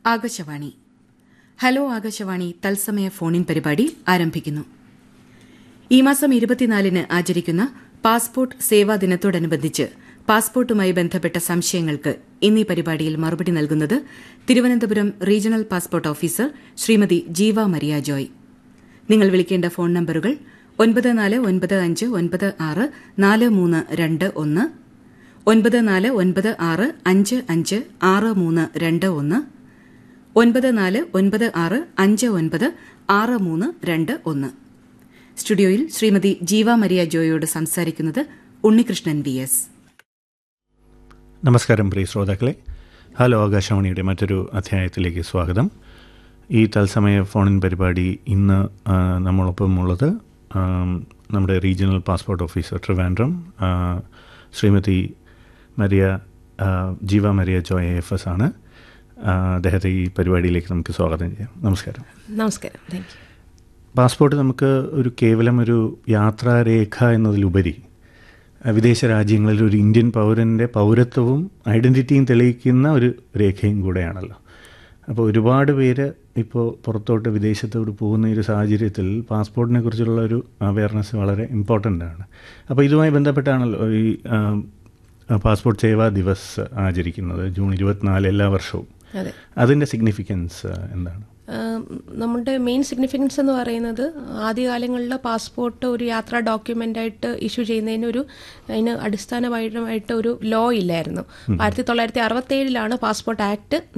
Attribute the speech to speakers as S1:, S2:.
S1: Akashvani hello Akashvani തത്സമയ ഫോണിൻ പരിപാടി ആരംഭിക്കുന്നു ഈ മാസം ഇരുപത്തിനാലിന് ആചരിക്കുന്ന പാസ്പോർട്ട് സേവാ ദിനത്തോടനുബന്ധിച്ച് പാസ്പോർട്ടുമായി ബന്ധപ്പെട്ട സംശയങ്ങൾക്ക് ഇന്നീ പരിപാടിയിൽ മറുപടി നൽകുന്നത് Thiruvananthapuram regional passport officer Shrimati Jeeva Maria Joy നിങ്ങൾ വിളിക്കേണ്ട ഫോൺ നമ്പറുകൾ ഒൻപത് നാല് ഒൻപത് അഞ്ച് ഒൻപത് ആറ് നാല് മൂന്ന് രണ്ട് ഒന്ന് ഒൻപത് നാല് ഒൻപത് ആറ് അഞ്ച് അഞ്ച് ആറ് മൂന്ന് രണ്ട് ഒന്ന് ഒൻപത് നാല് ഒൻപത് ആറ് അഞ്ച് ഒൻപത് ആറ് മൂന്ന് രണ്ട് ഒന്ന് സ്റ്റുഡിയോയിൽ ശ്രീമതി ജീവ മരിയ ജോയോട് സംസാരിക്കുന്നത് ഉണ്ണികൃഷ്ണൻ വി എസ്
S2: നമസ്കാരം പ്രിയ ശ്രോതാക്കളെ ഹലോ ആകാശവാണിയുടെ മറ്റൊരു അധ്യായത്തിലേക്ക് സ്വാഗതം ഈ തത്സമയ ഫോണിൻ പരിപാടി ഇന്ന് ആ, നമ്മളൊപ്പമുള്ളത് ആം, നമ്മുടെ റീജിയണൽ പാസ്പോർട്ട് ഓഫീസർ ട്രിവാൻഡ്രം ആ, ശ്രീമതി മരിയ ആ, ജീവ മരിയ ജോയ് എഫ് എസ് ആണ് ആ, അദ്ദേഹത്തെ ഈ പരിപാടിയിലേക്ക് നമുക്ക് സ്വാഗതം ചെയ്യാം നമസ്കാരം
S3: നമസ്കാരം താങ്ക് യു
S2: പാസ്പോർട്ട് നമുക്ക് ഒരു കേവലം ഒരു യാത്രാരേഖ എന്നതിലുപരി അഹ് വിദേശ രാജ്യങ്ങളിൽ ഒരു ഇന്ത്യൻ പൗരൻ്റെ പൗരത്വവും ഐഡൻറ്റിറ്റിയും തെളിയിക്കുന്ന ഒരു രേഖയും കൂടെയാണല്ലോ അപ്പോൾ ഒരുപാട് പേര് ഇപ്പോൾ പുറത്തോട്ട് വിദേശത്തോട്ട് പോകുന്ന ഈ ഒരു സാഹചര്യത്തിൽ പാസ്പോർട്ടിനെ കുറിച്ചുള്ള ഒരു അവയർനെസ് വളരെ ഇമ്പോർട്ടൻ്റ് ആണ് അപ്പോൾ ഇതുമായി ബന്ധപ്പെട്ടാണല്ലോ ഈ ആം, പാസ്പോർട്ട് സേവാ ദിവസ് ആചരിക്കുന്നത് ജൂൺ ഇരുപത്തിനാല് എല്ലാ വർഷവും
S3: അതെ
S2: അതിൻ്റെ സിഗ്നിഫിക്കൻസ് എന്താണ്
S3: ആം, നമ്മുടെ മെയിൻ സിഗ്നിഫിക്കൻസ് എന്ന് പറയുന്നത് ആദ്യകാലങ്ങളിൽ പാസ്പോർട്ട് ഒരു യാത്രാ ഡോക്യുമെന്റ് ആയിട്ട് ഇഷ്യൂ ചെയ്യുന്നതിന് ഒരു അതിന് അടിസ്ഥാനപരമായിട്ട് ഒരു ലോ ഇല്ലായിരുന്നു ആയിരത്തി തൊള്ളായിരത്തി അറുപത്തി ഏഴിലാണ് പാസ്പോർട്ട് ആക്ട്